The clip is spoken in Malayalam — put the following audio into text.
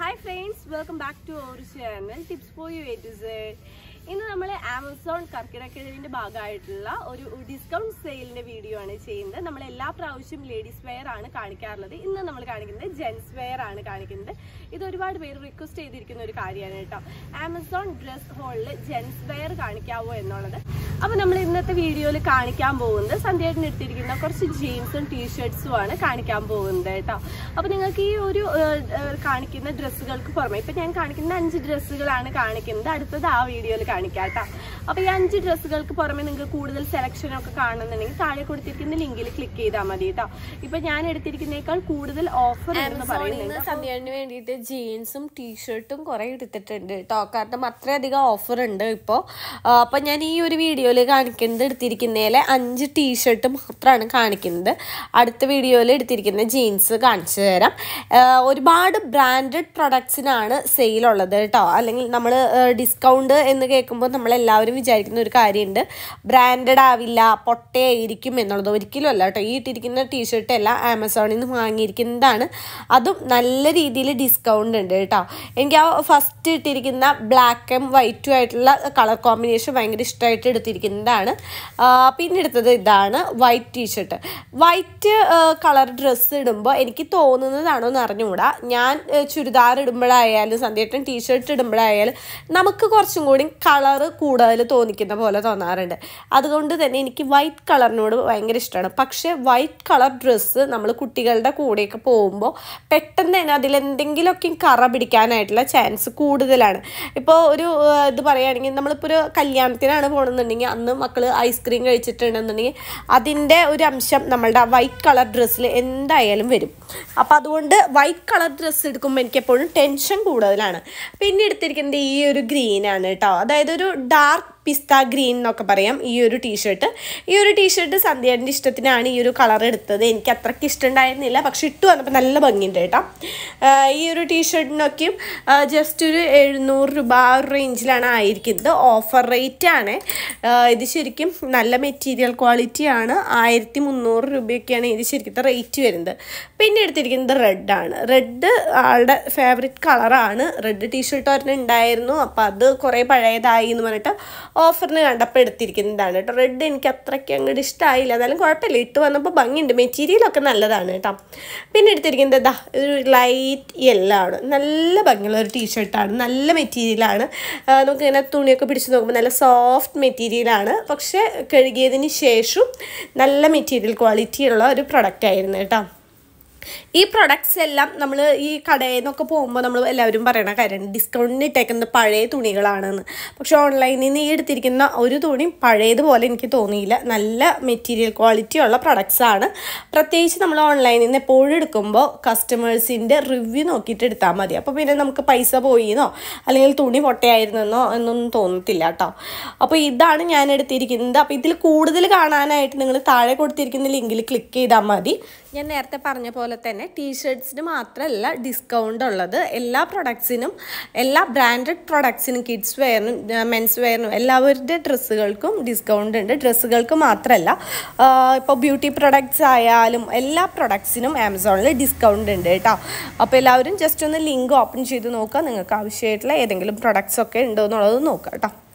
hi friends welcome back to our channel tips for you A to Z ഇന്ന് നമ്മൾ ആമസോൺ കർക്കിടക്കിഴവിന്റെ ഭാഗമായിട്ടുള്ള ഒരു ഡിസ്കൗണ്ട് സെയിലിന്റെ വീഡിയോ ആണ് ചെയ്യുന്നത് നമ്മൾ എല്ലാ പ്രാവശ്യവും ലേഡീസ് വെയർ ആണ് കാണിക്കാറുള്ളത് ഇന്ന് നമ്മൾ കാണിക്കുന്നത് ജെൻസ് വെയർ ആണ് കാണിക്കുന്നത് ഇത് ഒരുപാട് പേര് റിക്വസ്റ്റ് ചെയ്തിരിക്കുന്ന ഒരു കാര്യമാണ് കേട്ടോ ആമസോൺ ഡ്രസ് ഹോളിൽ ജെൻസ് വെയർ കാണിക്കാവോ എന്നുള്ളത് അപ്പോൾ നമ്മൾ ഇന്നത്തെ വീഡിയോയിൽ കാണിക്കാൻ പോകുന്നത് സന്ധ്യയായിട്ട് ഇട്ടിരിക്കുന്ന കുറച്ച് ജീൻസും ടീഷർട്സും ആണ് കാണിക്കാൻ പോകുന്നത് കേട്ടോ അപ്പോൾ നിങ്ങൾക്ക് ഈ ഒരു ഏഹ്, ഏഹ്, കാണിക്കുന്ന ഡ്രസ്സുകൾക്ക് പുറമെ ഇപ്പം ഞാൻ കാണിക്കുന്ന അഞ്ച് ഡ്രസ്സുകളാണ് കാണിക്കുന്നത് അടുത്തത് ആ വീഡിയോയിൽ കാണിക്കാം കേട്ടോ അപ്പോൾ ഈ അഞ്ച് ഡ്രസ്സുകൾക്ക് പുറമെ നിങ്ങൾക്ക് കൂടുതൽ സെലക്ഷൻ ഒക്കെ കാണുന്നുണ്ടെങ്കിൽ താഴെ കൊടുത്തിരിക്കുന്ന ലിങ്കിൽ ക്ലിക്ക് ചെയ്താൽ മതി കേട്ടോ ഇപ്പം ഞാൻ എടുത്തിരിക്കുന്നേക്കാൾ കൂടുതൽ ഓഫർ എന്ന് പറയുന്നുണ്ട് സന്ധ്യന് വേണ്ടിയിട്ട് ജീൻസും ടീഷർട്ടും കുറെ എടുത്തിട്ടുണ്ട് കേട്ടോ കാരണം അത്രയധികം ഓഫർ ഉണ്ട് ഇപ്പോൾ അപ്പം ഞാൻ ഈ ഒരു വീഡിയോയിൽ കാണിക്കുന്നത് എടുത്തിരിക്കുന്നതിലെ അഞ്ച് ടീഷർട്ട് മാത്രമാണ് കാണിക്കുന്നത് അടുത്ത വീഡിയോയിൽ എടുത്തിരിക്കുന്ന ജീൻസ് കാണിച്ചു തരാം ആ, ഒരുപാട് ബ്രാൻഡഡ് പ്രൊഡക്ട്സിനാണ് സെയിലുള്ളത് കേട്ടോ അല്ലെങ്കിൽ നമ്മൾ ഡിസ്കൗണ്ട് എന്ന് കേൾക്കുമ്പോൾ നമ്മളെല്ലാവരും വിചാരിക്കുന്ന ഒരു കാര്യമുണ്ട് ബ്രാൻഡഡ് ആവില്ല പൊട്ടയായിരിക്കും എന്നുള്ളത് ഒരിക്കലും അല്ല കേട്ടോ ഈ ഇട്ടിരിക്കുന്ന ടീഷർട്ട് എല്ലാം ആമസോണിൽ നിന്ന് വാങ്ങിയിരിക്കുന്നതാണ് അതും നല്ല രീതിയിൽ ഡിസ്കൗണ്ട് ഉണ്ട് കേട്ടോ എനിക്ക് ആ ഫസ്റ്റ് ഇട്ടിരിക്കുന്ന ബ്ലാക്ക് ആൻഡ് വൈറ്റും ആയിട്ടുള്ള കളർ കോമ്പിനേഷൻ ഭയങ്കര ഇഷ്ടമായിട്ട് എടുത്തിരിക്കുന്നതാണ് ആ, പിന്നെ എടുത്തത് ഇതാണ് white t-shirt white colour dress ഇടുമ്പോൾ എനിക്ക് തോന്നുന്നതാണോ എന്ന് അറിഞ്ഞുകൂടാ ഞാൻ ഏ, ചുരിദാർ ഇടുമ്പോഴായാലും സന്ധ്യേട്ടൻ ടീഷർട്ട് ഇടുമ്പോഴായാലും നമുക്ക് കുറച്ചും കൂടി കളറ് കൂടുതൽ തോന്നിക്കുന്ന പോലെ തോന്നാറുണ്ട് അതുകൊണ്ട് തന്നെ എനിക്ക് വൈറ്റ് കളറിനോട് ഭയങ്കര ഇഷ്ടമാണ് പക്ഷേ വൈറ്റ് കളർ ഡ്രസ്സ് നമ്മൾ കുട്ടികളുടെ കൂടെയൊക്കെ പോകുമ്പോൾ പെട്ടെന്ന് തന്നെ അതിലെന്തെങ്കിലുമൊക്കെ കറ പിടിക്കാനായിട്ടുള്ള ചാൻസ് കൂടുതലാണ് ഇപ്പോൾ ഒരു ആ, ഇത് പറയുകയാണെങ്കിൽ നമ്മളിപ്പോൾ ഒരു കല്യാണത്തിനാണ് പോകണമെന്നുണ്ടെങ്കിൽ അന്ന് മക്കൾ ഐസ്ക്രീം കഴിച്ചിട്ടുണ്ടെന്നുണ്ടെങ്കിൽ അതിൻ്റെ ഒരു അംശം നമ്മളുടെ വൈറ്റ് കളർ ഡ്രസ്സിൽ എന്തായാലും വരും അപ്പം അതുകൊണ്ട് വൈറ്റ് കളർ ഡ്രസ്സ് എടുക്കുമ്പോൾ എനിക്ക് എപ്പോഴും ടെൻഷൻ കൂടുതലാണ് പിന്നെ എടുത്തിരിക്കുന്നത് ഈ ഒരു ഗ്രീനാണ് കേട്ടോ അതായത് ഒരു ഡാർക്ക് പിസ്ത ഗ്രീൻ എന്നൊക്കെ പറയാം ഈ ഒരു ടീഷർട്ട് ഈ ഒരു ടീഷർട്ട് സന്ധ്യേൻ്റെ ഇഷ്ടത്തിനാണ് ഈ ഒരു കളർ എടുത്തത് എനിക്ക് അത്രയ്ക്ക് ഇഷ്ടമുണ്ടായിരുന്നില്ല പക്ഷെ ഇട്ട് വന്നപ്പോൾ നല്ല ഭംഗിയുണ്ട് കേട്ടോ ആ, ഈ ഒരു ടീഷർട്ടിനൊക്കെയും ജസ്റ്റ് ഒരു എഴുന്നൂറ് രൂപ ആ ഒരു റേഞ്ചിലാണ് ആയിരിക്കുന്നത് ഓഫർ റേറ്റ് ആണ് ആ, ഇത് ശരിക്കും നല്ല മെറ്റീരിയൽ ക്വാളിറ്റിയാണ് ആയിരത്തി മുന്നൂറ് രൂപയൊക്കെയാണ് ഇത് ശരിക്കത്തെ റേറ്റ് വരുന്നത് പിന്നെ എടുത്തിരിക്കുന്നത് റെഡാണ് റെഡ് ആളുടെ ഫേവറേറ്റ് കളറാണ് റെഡ് ടീഷർട്ട് ഒരെണ്ണം ഉണ്ടായിരുന്നു അപ്പോൾ അത് കുറേ പഴയതായി എന്ന് പറഞ്ഞിട്ട് ഓഫറിന് കണ്ടപ്പോൾ എടുത്തിരിക്കുന്നതാണ് കേട്ടോ റെഡ് എനിക്ക് അത്രയ്ക്ക് അങ്ങോട്ട് ഇഷ്ടമായില്ല എന്നാലും കുഴപ്പമില്ല ഇട്ട് വന്നപ്പോൾ ഭംഗിയുണ്ട് മെറ്റീരിയലൊക്കെ നല്ലതാണ് കേട്ടോ പിന്നെ എടുത്തിരിക്കുന്നത് ഇതാ ഒരു ലൈറ്റ് യെല്ലോ ആണ് നല്ല ഭംഗിയുള്ള ഒരു ടീഷർട്ടാണ് നല്ല മെറ്റീരിയലാണ് നമുക്ക് ഇങ്ങനെ തുണിയൊക്കെ പിടിച്ച് നോക്കുമ്പോൾ നല്ല സോഫ്റ്റ് മെറ്റീരിയലാണ് പക്ഷേ കഴുകിയതിന് ശേഷം നല്ല മെറ്റീരിയൽ ക്വാളിറ്റി ഉള്ള ഒരു പ്രൊഡക്റ്റ് ആയിരുന്നു കേട്ടോ ഈ പ്രൊഡക്ട്സ് എല്ലാം നമ്മൾ ഈ കടയിൽ നിന്നൊക്കെ പോകുമ്പോൾ നമ്മൾ എല്ലാവരും പറയണ കാര്യമാണ് ഡിസ്കൗണ്ടിന് ഇട്ടേക്കുന്നത് പഴയ തുണികളാണെന്ന് പക്ഷെ ഓൺലൈനിൽ നിന്ന് ഈ എടുത്തിരിക്കുന്ന ഒരു തുണി പഴയതുപോലെ എനിക്ക് തോന്നിയില്ല നല്ല മെറ്റീരിയൽ ക്വാളിറ്റി ഉള്ള പ്രൊഡക്ട്സ് ആണ് പ്രത്യേകിച്ച് നമ്മൾ ഓൺലൈനിൽ നിന്ന് എപ്പോഴും എടുക്കുമ്പോൾ കസ്റ്റമേഴ്സിൻ്റെ റിവ്യൂ നോക്കിയിട്ട് എടുത്താൽ മതി അപ്പോൾ പിന്നെ നമുക്ക് പൈസ പോയിന്നോ അല്ലെങ്കിൽ തുണി പൊട്ടയായിരുന്നെന്നോ എന്നൊന്നും തോന്നത്തില്ല കേട്ടോ അപ്പോൾ ഇതാണ് ഞാൻ എടുത്തിരിക്കുന്നത് അപ്പോൾ ഇതിൽ കൂടുതൽ കാണാനായിട്ട് നിങ്ങൾ താഴെ കൊടുത്തിരിക്കുന്ന ലിങ്കിൽ ക്ലിക്ക് ചെയ്താൽ മതി ഞാൻ നേരത്തെ പറഞ്ഞ പോലെ തന്നെ ടീഷർട്ട്സിന് മാത്രമല്ല ഡിസ്കൗണ്ട് ഉള്ളത് എല്ലാ പ്രൊഡക്ട്സിനും എല്ലാ ബ്രാൻഡഡ് പ്രൊഡക്ട്സിനും കിഡ്സ് വെയറിനും മെൻസ് വെയറിനും എല്ലാവരുടെ ഡ്രസ്സുകൾക്കും ഡിസ്കൗണ്ട് ഉണ്ട് ഡ്രസ്സുകൾക്ക് മാത്രമല്ല ഇപ്പോൾ ബ്യൂട്ടി പ്രൊഡക്ട്സ് ആയാലും എല്ലാ പ്രൊഡക്ട്സിനും ആമസോണിൽ ഡിസ്കൗണ്ട് ഉണ്ട് കേട്ടോ അപ്പോൾ എല്ലാവരും ജസ്റ്റ് ഒന്ന് ലിങ്ക് ഓപ്പൺ ചെയ്ത് നോക്കുക നിങ്ങൾക്ക് ആവശ്യമായിട്ടുള്ള ഏതെങ്കിലും പ്രൊഡക്ട്സ് ഒക്കെ ഉണ്ടോ എന്നുള്ളത് നോക്കുക കേട്ടോ